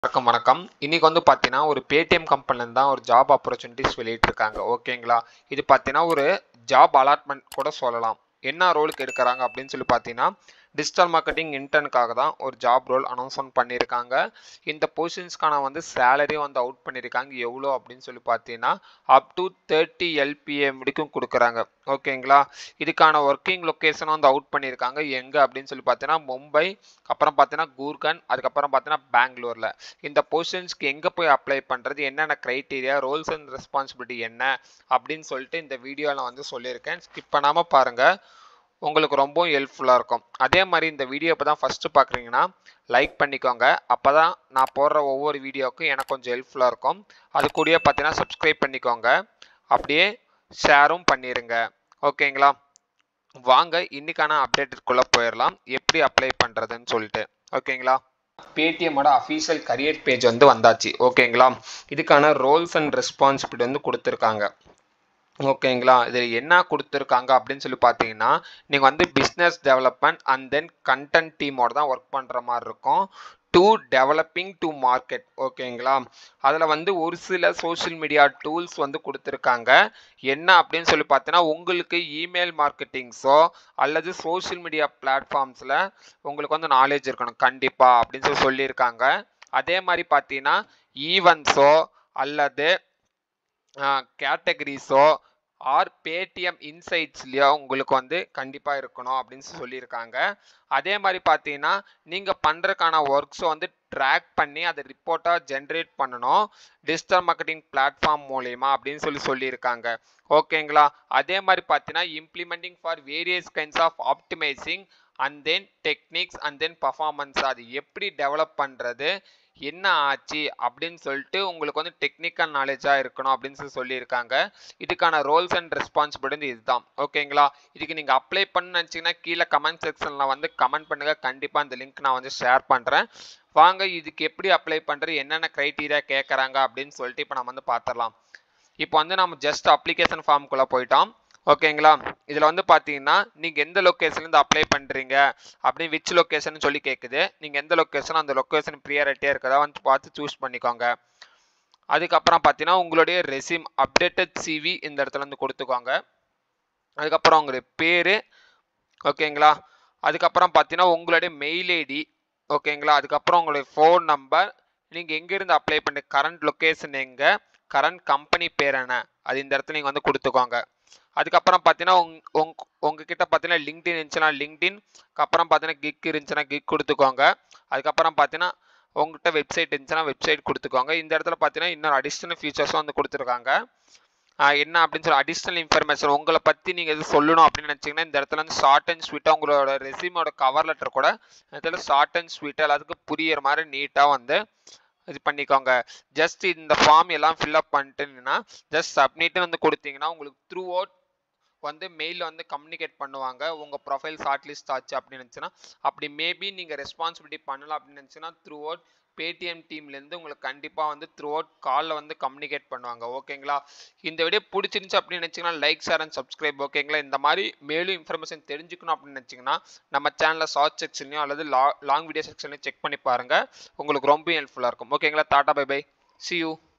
வணக்கம் வணக்கம் இன்னைக்கு வந்து பார்த்தீங்கன்னா ஒரு பேடிஎம் கம்பெனிலேருந்து தான் ஒரு ஜாப் ஆப்பர்ச்சுனிட்டிஸ் வெளியிட்டிருக்காங்க ஓகேங்களா இது பார்த்தீங்கன்னா ஒரு ஜாப் அலாட்மெண்ட் கூட சொல்லலாம் என்ன ரோலுக்கு எடுக்கிறாங்க அப்படின்னு சொல்லி பார்த்தீங்கன்னா டிஜிட்டல் மார்க்கெட்டிங் இன்டர்னுக்காக தான் ஒரு ஜாப் ரோல் அனௌன்ஸ்மெண்ட் பண்ணியிருக்காங்க இந்த பொசிஷன்ஸ்க்கான வந்து சேலரியும் வந்து அவுட் பண்ணியிருக்காங்க எவ்வளோ அப்படின்னு சொல்லி பார்த்தீங்கன்னா அப் டு தேர்ட்டி எல்பிஏ முடிக்கும் கொடுக்குறாங்க ஓகேங்களா இதுக்கான ஒர்க்கிங் லொக்கேஷன் வந்து அவுட் பண்ணியிருக்காங்க எங்கே அப்படின்னு சொல்லி பார்த்தீங்கன்னா மும்பை அப்புறம் பார்த்தீங்கன்னா கூர்கன் அதுக்கப்புறம் பார்த்தீங்கன்னா பெங்களூரில் இந்த பொசிஷன்ஸ்க்கு எங்கே போய் அப்ளை பண்ணுறது என்னென்ன க்ரைட்டீரியா ரோல்ஸ் அண்ட் ரெஸ்பான்சிபிலிட்டி என்ன அப்படின்னு சொல்லிட்டு இந்த வீடியோவில் வந்து சொல்லியிருக்கேன் ஸ்கிப் பண்ணாமல் பாருங்கள் உங்களுக்கு ரொம்பவும் ஹெல்ப்ஃபுல்லாக இருக்கும் அதே மாதிரி இந்த வீடியோ இப்போ தான் ஃபஸ்ட்டு பார்க்குறீங்கன்னா லைக் பண்ணிக்கோங்க அப்போ தான் நான் போடுற ஒவ்வொரு வீடியோவுக்கும் எனக்கு கொஞ்சம் ஹெல்ப்ஃபுல்லாக இருக்கும் அது கூடயே பார்த்தீங்கன்னா சப்ஸ்கிரைப் பண்ணிக்கோங்க அப்படியே ஷேரும் பண்ணிடுங்க ஓகேங்களா வாங்க இன்னைக்கான அப்டேட்டுக்குள்ளே போயிடலாம் எப்படி அப்ளை பண்ணுறதுன்னு சொல்லிட்டு ஓகேங்களா பேடிஎம்மோட அஃபீஷியல் கரியர் பேஜ் வந்து வந்தாச்சு ஓகேங்களா இதுக்கான ரோல்ஸ் அண்ட் ரெஸ்பான்சிபிலிட்டி வந்து கொடுத்துருக்காங்க ஓகேங்களா இதில் என்ன கொடுத்துருக்காங்க அப்படின்னு சொல்லி பார்த்தீங்கன்னா நீங்கள் வந்து business development and then content டீமோட தான் ஒர்க் பண்ணுற மாதிரி இருக்கும் டு டெவலப்பிங் டு மார்க்கெட் ஓகேங்களா அதில் வந்து ஒரு சில சோஷியல் மீடியா டூல்ஸ் வந்து கொடுத்துருக்காங்க என்ன அப்படின்னு சொல்லி பார்த்தீங்கன்னா உங்களுக்கு இமெயில் மார்க்கெட்டிங்ஸோ அல்லது சோஷியல் மீடியா பிளாட்ஃபார்ம்ஸில் உங்களுக்கு வந்து நாலேஜ் இருக்கணும் கண்டிப்பாக அப்படின்னு சொல்லி சொல்லியிருக்காங்க அதே மாதிரி பார்த்தீங்கன்னா ஈவெண்ட்ஸோ அல்லது கேட்டகரிஸோ ஆர் பேடிஎம் இன்சைட்ஸ்லையோ உங்களுக்கு வந்து கண்டிப்பாக இருக்கணும் அப்படின்னு சொல்லியிருக்காங்க அதே மாதிரி பார்த்தீங்கன்னா நீங்கள் பண்ணுறதுக்கான ஒர்க்ஸை வந்து ட்ராக் பண்ணி அதை ரிப்போர்ட்டாக ஜென்ரேட் பண்ணணும் டிஜிட்டல் மார்க்கெட்டிங் பிளாட்ஃபார்ம் மூலயமா அப்படின்னு சொல்லி சொல்லியிருக்காங்க ஓகேங்களா அதே மாதிரி பார்த்தீங்கன்னா implementing for various kinds of optimising and then techniques and then performance அது எப்படி டெவலப் பண்ணுறது என்ன ஆச்சு அப்படின்னு சொல்லிட்டு உங்களுக்கு வந்து டெக்னிக்கல் நாலேஜாக இருக்கணும் அப்படின்னு சொல்லி சொல்லியிருக்காங்க இதுக்கான ரோல்ஸ் அண்ட் ரெஸ்பான்சிபிலிட்டி இதுதான் ஓகேங்களா இதுக்கு நீங்கள் அப்ளை பண்ணு நினச்சிங்கன்னா கீழே கமெண்ட் செக்ஷனில் வந்து கமெண்ட் பண்ணுங்கள் கண்டிப்பாக அந்த லிங்க் நான் வந்து ஷேர் பண்ணுறேன் வாங்க இதுக்கு எப்படி அப்ளை பண்ணுறது என்னென்ன க்ரைட்டீரியா கேட்குறாங்க அப்படின்னு சொல்லிட்டு இப்போ நம்ம வந்து பார்த்துடலாம் இப்போ வந்து நம்ம ஜஸ்ட் அப்ளிகேஷன் ஃபார்முக்குள்ளே போயிட்டோம் ஓகேங்களா இதில் வந்து பார்த்தீங்கன்னா நீங்கள் எந்த லொக்கேஷன்லேருந்து அப்ளை பண்ணுறீங்க அப்படின்னு விச் லொக்கேஷன் சொல்லி கேட்குது நீங்கள் எந்த லொக்கேஷன் அந்த லொக்கேஷன் ப்ரியாரிட்டியாக இருக்கதா வந்து பார்த்து சூஸ் பண்ணிக்கோங்க அதுக்கப்புறம் பார்த்தீங்கன்னா உங்களுடைய ரெசிம் அப்டேட்டட் சிவி இந்த இடத்துல வந்து கொடுத்துக்கோங்க அதுக்கப்புறம் உங்களுடைய பேர் ஓகேங்களா அதுக்கப்புறம் பார்த்தீங்கன்னா உங்களுடைய மெயில் ஐடி ஓகேங்களா அதுக்கப்புறம் உங்களுடைய ஃபோன் நம்பர் நீங்கள் எங்கேருந்து அப்ளை பண்ணி கரண்ட் லொக்கேஷன் எங்கே கரண்ட் கம்பெனி பேர் என்ன அது இந்த இடத்துல நீங்கள் வந்து கொடுத்துக்கோங்க அதுக்கப்புறம் பார்த்தீங்கன்னா உங் உங் உங்ககிட்ட பார்த்தீங்கன்னா லிங்க்டின் இருந்துச்சுன்னா லிங்க்டின் அப்புறம் பார்த்தீங்கன்னா கிக் இருந்துச்சுன்னா கிக் கொடுத்துக்கோங்க அதுக்கப்புறம் பார்த்தீங்கன்னா உங்ககிட்ட வெப்சைட் இருந்துச்சுன்னா வெப்சைட் கொடுத்துக்கோங்க இந்த இடத்துல பார்த்தீங்கன்னா இன்னொரு அடிஷ்னல் ஃபீச்சர்ஸும் வந்து கொடுத்துருக்காங்க என்ன அப்படின்னு சொல்லி அடிஷ்னல் இன்ஃபர்மேஷன் உங்களை பற்றி நீங்கள் எது சொல்லணும் அப்படின்னு நினச்சிங்கன்னா இந்த இடத்துல வந்து ஷார்ட் அண்ட் ஸ்வீட்டாக உங்களோட ரெசியூமோட கவர் லெட்டர் கூட இந்த இடத்துல ஷார்ட் அண்ட் ஸ்வீட்டாக எல்லாத்துக்கும் புரியிற மாதிரி நீட்டாக வந்து இது பண்ணிக்கோங்க ஜஸ்ட் இந்த ஃபார்ம் எல்லாம் ஃபில்அப் பண்ணிட்டுன்னா ஜஸ்ட் சப்மிட்னு வந்து கொடுத்தீங்கன்னா உங்களுக்கு த்ரூ அவுட் வந்து மெயிலில் வந்து கம்யூனிகேட் பண்ணுவாங்க உங்கள் ப்ரொஃபைல் ஷார்ட் லிஸ்ட் ஆச்சு அப்படின்னு நினச்சுன்னா அப்படி மேபி நீங்கள் ரெஸ்பான்சிபிலிட்டி பண்ணலாம் அப்படின்னு நினச்சுன்னா த்ரூ அவுட் பேடிஎம் டீம்லேருந்து உங்களுக்கு கண்டிப்பாக வந்து த்ரூ அவுட் காலில் வந்து கம்யூனிகேட் பண்ணுவாங்க ஓகேங்களா இந்த வீடியோ பிடிச்சிருந்துச்சு அப்படின்னு நினச்சிங்கன்னா லைக் ஷேர் அண்ட் சப்ஸ்கிரைப் ஓகேங்களா இந்த மாதிரி மேலும் இன்ஃபர்மேஷன் தெரிஞ்சுக்கணும் அப்படின்னு நினச்சிங்கன்னா நம்ம சேனலில் ஷார்ட் செக்ஷன்லையும் அல்லது லா லாங் வீடியோ செக்ஷன்லையும் செக் பண்ணி பாருங்கள் உங்களுக்கு ரொம்ப ஹெல்ப்ஃபுல்லாக இருக்கும் ஓகேங்களா tata bye bye see you